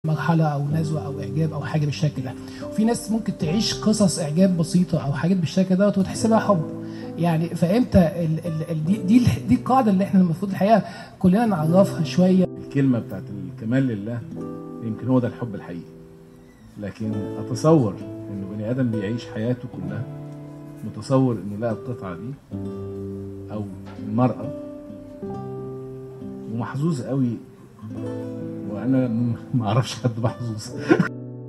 مرحله او نزوه او اعجاب او حاجه بالشكل ده وفي ناس ممكن تعيش قصص اعجاب بسيطه او حاجات بالشكل دوت وتحسبها حب يعني فامتى ال ال ال دي دي دي القاعده اللي احنا المفروض الحقيقه كلنا نعرفها شويه الكلمة بتاعت الكمال لله يمكن هو ده الحب الحقيقي لكن أتصور إنه بني آدم بيعيش حياته كلها متصور إنه لقى القطعة دي أو المرأة ومحظوظ قوي وأنا ما أعرفش حد محظوظ